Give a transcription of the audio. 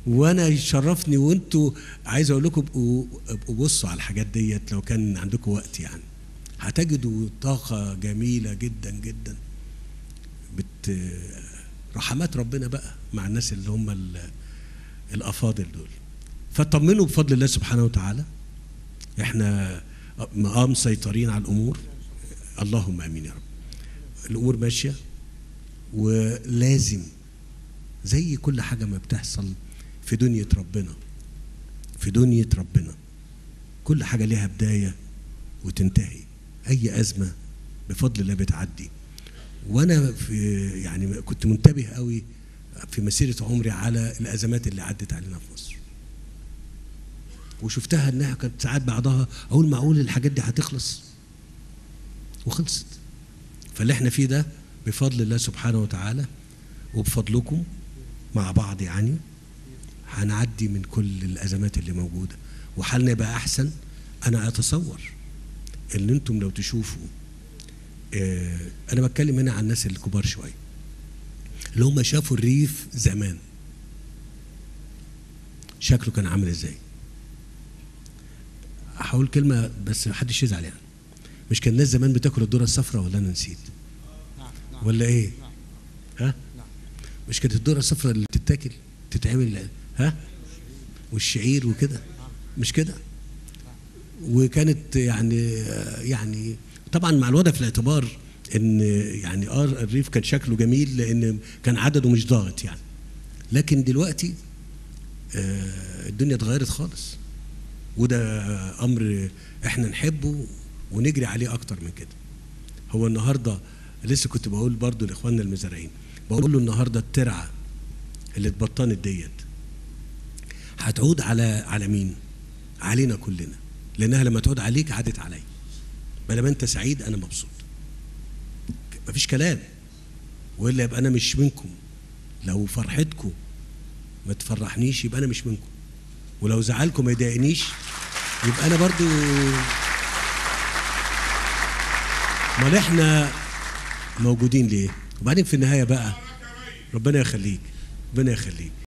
وانا يشرفني وانتوا عايز اقول لكم ابقوا ابقوا بصوا على الحاجات ديت لو كان عندكم وقت يعني هتجدوا طاقه جميله جدا جدا بت رحمات ربنا بقى مع الناس اللي هم ال- الافاضل دول فطمنوا بفضل الله سبحانه وتعالى احنا اه مسيطرين على الامور اللهم امين يا رب الامور ماشيه ولازم زي كل حاجه ما بتحصل في دنيا ربنا في دنيا ربنا كل حاجه ليها بدايه وتنتهي اي ازمه بفضل الله بتعدي وانا في يعني كنت منتبه قوي في مسيره عمري على الازمات اللي عدت علينا في مصر وشفتها انها كانت ساعات بعضها اقول معقول الحاجات دي هتخلص وخلصت فاللي احنا فيه ده بفضل الله سبحانه وتعالى وبفضلكم مع بعض يعني هنعدي من كل الازمات اللي موجوده وحالنا يبقى احسن انا اتصور ان انتم لو تشوفوا آه انا بتكلم هنا عن الناس الكبار شويه اللي هم شافوا الريف زمان شكله كان عامل ازاي هقول كلمه بس محدش يزعل يعني مش كان الناس زمان بتاكل الذره الصفراء ولا انا نسيت نعم نعم ولا ايه نعم. ها نعم. مش كانت الذره الصفراء اللي بتتاكل تتعمل ها والشعير وكده مش كده وكانت يعني يعني طبعا مع الوضع في الاعتبار ان يعني اه الريف كان شكله جميل لان كان عدده مش ضاغط يعني لكن دلوقتي آه، الدنيا اتغيرت خالص وده امر احنا نحبه ونجري عليه اكتر من كده هو النهارده لسه كنت بقول برضو لاخواننا المزارعين بقول له النهارده الترعه اللي اتبطنت ديت هتعود على على مين؟ علينا كلنا لانها لما تعود عليك عادت عليا ما انت سعيد انا مبسوط مفيش كلام والا يبقى انا مش منكم لو فرحتكم ما تفرحنيش يبقى انا مش منكم ولو زعلكم ما يضايقنيش يبقى انا برضو امال احنا موجودين ليه وبعدين في النهايه بقى ربنا يخليك ربنا يخليك